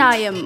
நியாயம்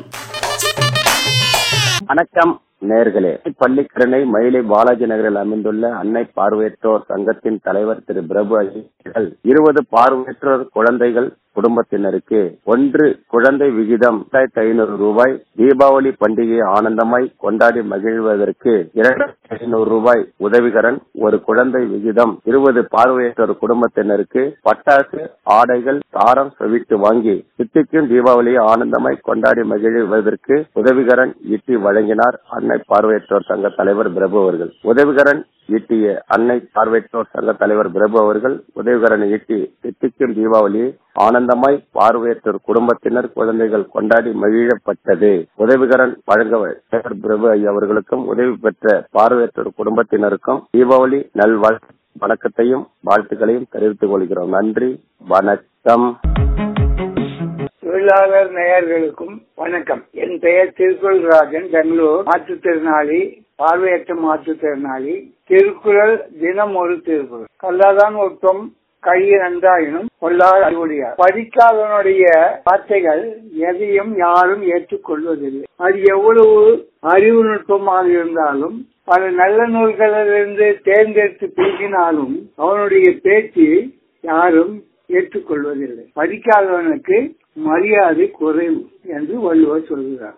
வணக்கம் நேர்களே பள்ளிக்கரணை மயிலை பாலாஜி நகரில் அமைந்துள்ள அன்னை பார்வையற்றோர் சங்கத்தின் தலைவர் திரு பிரபு அவர்கள் இருபது பார்வையற்றோர் குழந்தைகள் குடும்பத்தினருக்கு ஒன்று குழந்தை விகிதம் இரண்டாயிரத்தி ஐநூறு ரூபாய் தீபாவளி பண்டிகையை ஆனந்தமாய் கொண்டாடி மகிழ்வதற்கு இரண்டாயிரத்தி ஐநூறு ரூபாய் உதவிகரன் ஒரு குழந்தை விகிதம் இருபது பார்வையற்றோர் குடும்பத்தினருக்கு பட்டாசு ஆடைகள் தாரம் செவிட்டு வாங்கி சித்திக்கும் தீபாவளியை ஆனந்தமாய் கொண்டாடி மகிழ்வதற்கு உதவிகரன் ஈட்டி வழங்கினார் அன்னை பார்வையற்றோர் சங்க தலைவர் பிரபு அவர்கள் உதவிகரன் ஈட்டிய அன்னை பார்வையற்றோர் சங்க தலைவர் பிரபு அவர்கள் உதவிகரன் ஈட்டி சித்திக்கும் தீபாவளியை ஆனந்தமாய் பார்வையற்றோர் குடும்பத்தினர் குழந்தைகள் கொண்டாடி மகிழப்பட்டது உதவிகரன் வழங்க தலைவர் பிரபு ஐயா அவர்களுக்கும் உதவி பெற்ற பார்வையற்றோர் குடும்பத்தினருக்கும் தீபாவளி நல்வாழ் வணக்கத்தையும் வாழ்த்துக்களையும் தெரிவித்துக் கொள்கிறோம் நன்றி வணக்கம் தொழிலாளர் நேயர்களுக்கும் வணக்கம் என் பெயர் திருக்குறள்ராஜன் பெங்களூர் மாற்றுத்திறனாளி பார்வையற்ற மாற்றுத்திறனாளி திருக்குறள் தினம் ஒரு திருக்குறள் கல்லாதான் ஒட்டும் கையை நன்றாயினும் கொள்ளாத அறிவுடையார் படிக்காதவனுடைய வார்த்தைகள் எதையும் யாரும் ஏற்றுக்கொள்வதில்லை அது எவ்வளவு அறிவு நுட்பமாக இருந்தாலும் பல நல்ல நூல்களிலிருந்து தேர்ந்தெடுத்து பேசினாலும் அவனுடைய பேச்சு யாரும் ஏற்றுக்கொள்வதில்லை படிக்காதவனுக்கு மரியாதை குறைவு என்று வள்ளுவர் சொல்கிறார்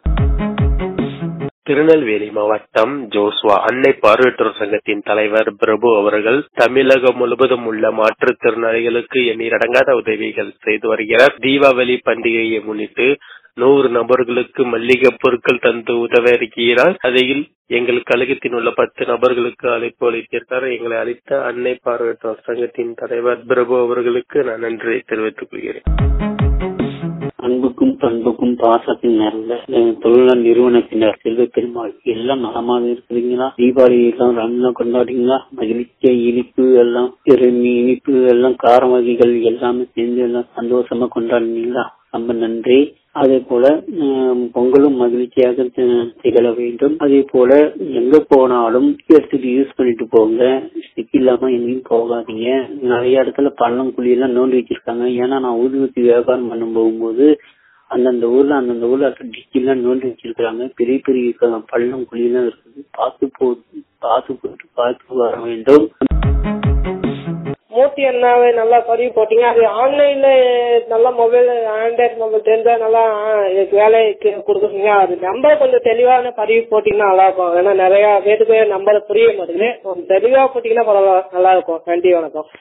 திருநெல்வேலி மாவட்டம் ஜோஸ்வா அன்னை பார்வையற்றோர் சங்கத்தின் தலைவர் பிரபு அவர்கள் தமிழகம் முழுவதும் உள்ள மாற்றுத்திறனாளிகளுக்கு எண்ணிலடங்காத உதவிகள் செய்து வருகிறார் தீபாவளி பண்டிகையை முன்னிட்டு நூறு நபர்களுக்கு மல்லிகை பொருட்கள் தந்து உதவ இருக்கிறார் அதில் எங்கள் கழகத்தில் உள்ள பத்து நபர்களுக்கு அழைப்பு அளித்திருக்கார் எங்களை அளித்த அன்னை பார்வையற்றோர் சங்கத்தின் தலைவர் பிரபு அவர்களுக்கு நான் நன்றி தெரிவித்துக் கொள்கிறேன் அன்புக்கும் பண்புக்கும் பாசத்தின் நிறைந்த அஹ், தொழிலாளர் நிறுவனத்தினர் செல்வ பெருமாள் எல்லாம் நலமாக இருக்கிறீங்களா தீபாவளி எல்லாம் ரம்லாம் கொண்டாடுறீங்களா மகிழ்ச்சியா இனிப்பு எல்லாம் பெருமி இனிப்பு எல்லாம் கார வகைகள் எல்லாமே சேர்ந்து எல்லாம் சந்தோஷமா கொண்டாடுனீங்களா ரொம்ப நன்றி அதே போல ஹம், பொங்கலும் மகிழ்ச்சியாக தி- திகழ வேண்டும் அதே போல எங்க போனாலும் எடுத்துட்டு யூஸ் பண்ணிட்டு போங்க ஸ்டிக் இல்லாம எங்கேயும் போகாதீங்க நிறைய இடத்துல பள்ளம் குழி எல்லாம் நோண்டி வச்சிருக்காங்க ஏன்னா நான் ஊதுவத்தி வியாபாரம் பண்ணும் போகும்போது அந்தந்த ஊர்ல அந்தந்த ஊர்ல டிக்கி எல்லாம் நோண்டி வச்சிருக்காங்க பெரிய பெரிய க- பள்ளம் குழி எல்லாம் இருக்குது பார்த்து போ பார்த்து போட்டு பார்த்து வர வேண்டும் மூர்த்தி அண்ணாவை நல்லா பதிவு போட்டீங்க அது ஆன்லைன்ல நல்லா மொபைல் ஆண்ட்ராய்ட் மொபைல் தெரிஞ்சா நல்லா ஆ, இதுக்கு வேலைக்கு கொடுக்குறீங்க அது நம்பர் கொஞ்சம் தெளிவான பதிவு போட்டீங்கன்னா நல்லா இருக்கும் ஏன்னா நிறைய பேருக்கு நம்பர் புரிய மாட்டேங்குது கொஞ்சம் தெளிவா போட்டீங்கன்னா பரவாயில்ல நல்லா இருக்கும் நன்றி வணக்கம்